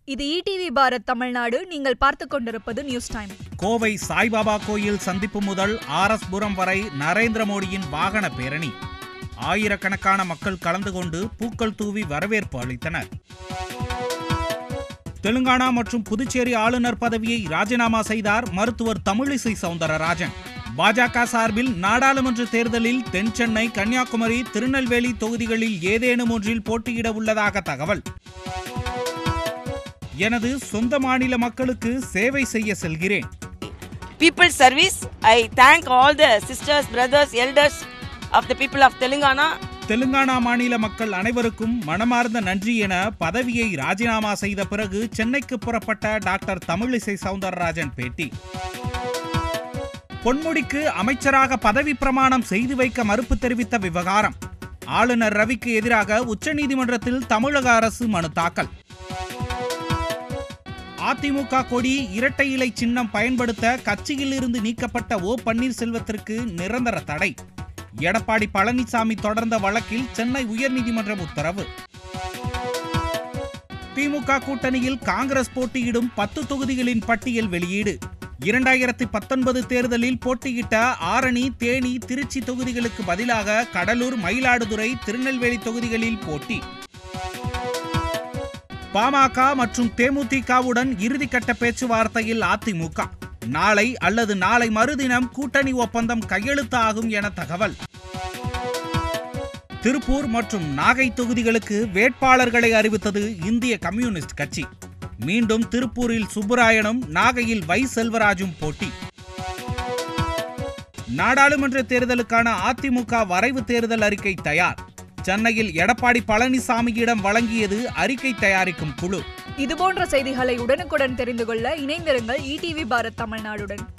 இது இடிவி பாரத் தமிழ்நாடு நீங்கள் பார்த்துக் கொண்டிருப்பது நியூஸ் டைம் கோவை சாய்பாபா கோயில் சந்திப்பு முதல் ஆர் எஸ் புரம் வரை நரேந்திர மோடியின் வாகன பேரணி ஆயிரக்கணக்கான மக்கள் கலந்து கொண்டு பூக்கள் தூவி வரவேற்பு அளித்தனர் தெலுங்கானா மற்றும் புதுச்சேரி ஆளுநர் பதவியை ராஜினாமா செய்தார் மருத்துவர் தமிழிசை சவுந்தரராஜன் பாஜக சார்பில் நாடாளுமன்ற தேர்தலில் தென் சென்னை கன்னியாகுமரி திருநெல்வேலி தொகுதிகளில் ஏதேனும் ஒன்றில் போட்டியிட உள்ளதாக தகவல் எனது சொந்த மாநில மக்களுக்கு சேவை செய்ய செல்கிறேன் people's service. I thank all the sisters, brothers, elders of the people of Telangana. Telangana மாநில மக்கள் அனைவருக்கும் மனமார்ந்த நன்றி என பதவியை ராஜினாமா செய்த பிறகு சென்னைக்கு புறப்பட்ட டாக்டர் தமிழிசை சவுந்தரராஜன் பேட்டி பொன்முடிக்கு அமைச்சராக பதவி பிரமாணம் செய்து வைக்க மறுப்பு தெரிவித்த விவகாரம் ஆளுநர் ரவிக்கு எதிராக உச்சநீதிமன்றத்தில் தமிழக அரசு மனு தாக்கல் அதிமுக கொடி இரட்டை இலை சின்னம் பயன்படுத்த கட்சியில் இருந்து நீக்கப்பட்ட ஓ பன்னீர்செல்வத்திற்கு நிரந்தர தடை எடப்பாடி பழனிசாமி தொடர்ந்த வழக்கில் சென்னை உயர்நீதிமன்றம் உத்தரவு திமுக கூட்டணியில் காங்கிரஸ் போட்டியிடும் பத்து தொகுதிகளின் பட்டியல் வெளியீடு இரண்டாயிரத்தி பத்தொன்பது தேர்தலில் போட்டியிட்ட ஆரணி தேனி திருச்சி தொகுதிகளுக்கு பதிலாக கடலூர் மயிலாடுதுறை திருநெல்வேலி தொகுதிகளில் போட்டி பாமக மற்றும் தேமுதிகவுடன் இறுதிக்கட்ட பேச்சுவார்த்தையில் அதிமுக நாளை அல்லது நாளை மறுதினம் கூட்டணி ஒப்பந்தம் கையெழுத்தாகும் என தகவல் திருப்பூர் மற்றும் நாகை தொகுதிகளுக்கு வேட்பாளர்களை அறிவித்தது இந்திய கம்யூனிஸ்ட் கட்சி மீண்டும் திருப்பூரில் சுப்புராயனும் நாகையில் வை செல்வராஜும் போட்டி நாடாளுமன்ற தேர்தலுக்கான அதிமுக வரைவு தேர்தல் அறிக்கை தயார் சென்னையில் எடப்பாடி பழனிசாமியிடம் வழங்கியது அறிக்கை தயாரிக்கும் குழு இதுபோன்ற செய்திகளை உடனுக்குடன் தெரிந்து கொள்ள இணைந்திருங்கள் இடிவி பாரத் தமிழ்நாடுடன்